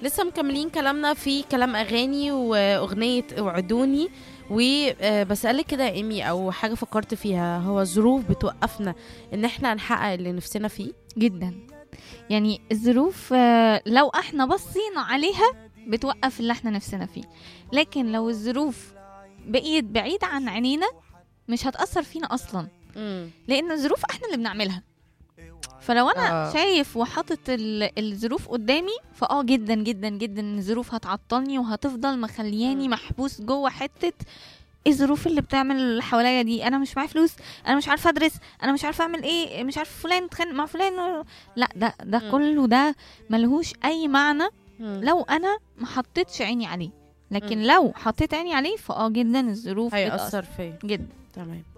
لسه مكملين كلامنا في كلام اغاني واغنيه وعدوني وبسألك كده يا ايمي او حاجه فكرت فيها هو الظروف بتوقفنا ان احنا نحقق اللي نفسنا فيه جدا يعني الظروف آه، لو احنا بصينا عليها بتوقف اللي احنا نفسنا فيه لكن لو الظروف بقيت بعيدة عن عينينا مش هتأثر فينا أصلا امم لأن الظروف احنا اللي بنعملها فلو انا آه. آه. شايف وحاطط ال- الظروف قدامي فاه جدا جدا جدا إن الظروف هتعطلني وهتفضل مخلياني مم. محبوس جوه حته إيه الظروف اللي بتعمل اللي حواليا دي انا مش معايا فلوس انا مش عارفه ادرس انا مش عارفه اعمل ايه مش عارفه فلان اتخانق مع فلان لا ده ده مم. كله ده ملهوش اي معنى لو لو انا ما حطيتش عيني عليه لكن مم. لو حطيت عيني عليه فاه جدا الظروف بتأثر هيأثر فيا جدا تمام